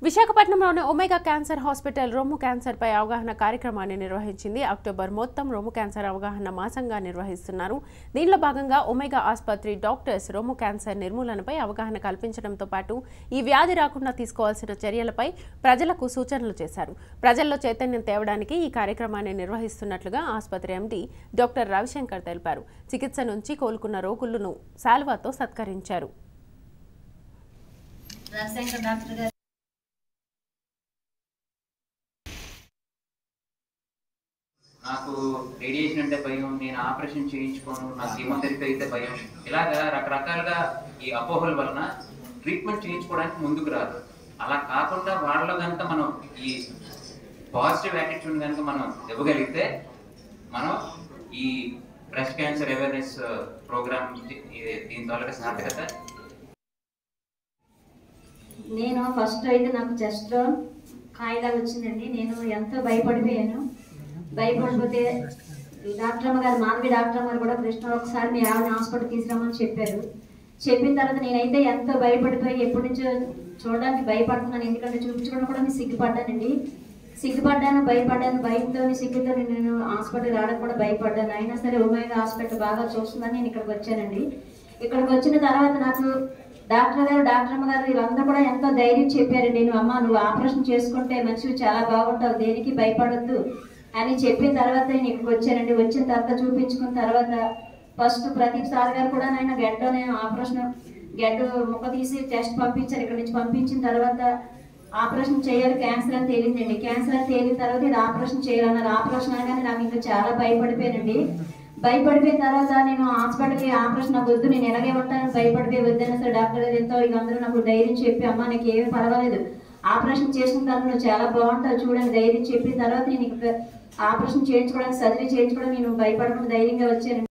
విశాఖపట్నంలోని omega cancer hospital రొమ్ము క్యాన్సర్పై అవగాహన కార్యక్రమాన్ని నిర్వహించింది అక్టోబర్ మొత్తం రొమ్ము క్యాన్సర్ అవగాహన మాసంగా నిర్వహిస్తున్నారు దీనిలో భాగంగా ఒమేగా ఆసుపత్రి డాక్టర్స్ రొమ్ము క్యాన్సర్ నిర్మూలనపై అవగాహన కల్పించడంతో పాటు ఈ వ్యాధి రాకుండా తీసుకోవాల్సిన చర్యలపై ప్రజలకు సూచనలు చేశారు ప్రజల్లో చైతన్యం తేవడానికి ఈ కార్యక్రమాన్ని నిర్వహిస్తున్నట్లుగా ఆసుపత్రి ఎండీ డాక్టర్ రవిశంకర్ తెలిపారు చికిత్స నుంచి కోలుకున్న రోగులను శాల్వాతో సత్కరించారు రవిశంకర్ డాక్టర్ గారు నాకు రేడియేషన్ అంటే భయం నేను ఆపరేషన్ చేయించుకోను నాకు కీమోథెరపీ అయితే భయం ఇలాగా రకరకాలుగా ఈ అపోహల వలన ట్రీట్మెంట్ చేయించుకోవడానికి ముందుకు రాదు అలా కాకుండా వాళ్ళలో కనుక మనం ఈ పాజిటివ్ యాటిట్యూడ్ కనుక మనం ఇవ్వగలిగితే మనం ఈ బ్రెస్ట్ క్యాన్సర్ అవేర్నెస్ ప్రోగ్రామ్ దీని ద్వారా సార్థకత నేను ఫస్ట్ అయితే నాకు చెస్ట్లో కాయలా వచ్చిందండి నేను ఎంతో భయపడిపోయాను భయపడిపోతే డాక్టర్ అమ్మ గారు మాధవి డాక్టర్ అమ్మ గారు కూడా కృష్ణ ఒకసారి మీ ఆవిడ హాస్పిటల్ తీసుకురామని చెప్పారు చెప్పిన తర్వాత నేనైతే ఎంతో భయపడిపోయి ఎప్పటి నుంచో చూడడానికి భయపడుతున్నాను ఎందుకంటే చూపించుకోవడం కూడా నేను సిగ్గుపడ్డానండి సిగ్గుపడ్డాను భయపడ్డాను భయంతో సిగ్గుతో నేను హాస్పిటల్ రావడానికి కూడా భయపడ్డాను అయినా సరే ఉమేగా హాస్పిటల్ బాగా చూస్తుందని నేను ఇక్కడికి వచ్చానండి ఇక్కడికి వచ్చిన తర్వాత నాకు డాక్టర్ గారు డాక్టర్ అమ్మ గారు వీళ్ళందరూ కూడా ఎంతో ధైర్యం చెప్పారండి నేను అమ్మ నువ్వు ఆపరేషన్ చేసుకుంటే మనిషివి చాలా బాగుంటావు దేనికి భయపడొద్దు అని చెప్పిన తర్వాత నేను ఇక్కడికి వచ్చానండి వచ్చిన తర్వాత చూపించుకున్న తర్వాత ఫస్ట్ ప్రదీప్ సార్ గారు కూడా నాయన గడ్డ నేను ఆపరేషన్ గడ్డ ముక్క తీసి టెస్ట్ పంపించారు ఇక్కడ నుంచి పంపించిన తర్వాత ఆపరేషన్ చేయాలి క్యాన్సర్ అని తేలిందండి క్యాన్సర్ అని తేలిన తర్వాత ఇది ఆపరేషన్ చేయాలన్నారు ఆపరేషన్ అనగానే నాకు ఇంకా చాలా భయపడిపోయానండి భయపడిపోయిన తర్వాత నేను హాస్పిటల్కి ఆపరేషన్ నాకు వద్దు నేను ఎలాగే ఉంటాను భయపడిపోయి వద్దన్న సరే డాక్టర్ గారు ఎంతో ఇక అందరూ నాకు ధైర్యం చెప్పి అమ్మ నీకు ఏమీ పర్వాలేదు ఆపరేషన్ చేసిన తర్వాత నువ్వు చాలా బాగుంటావు చూడని ధైర్యం చెప్పిన తర్వాత నేను ఇక ఆపరేషన్ చేయించుకోవడానికి సర్జరీ చేయించుకోవడానికి నేను భయపడకుండా ధైర్యంగా వచ్చాను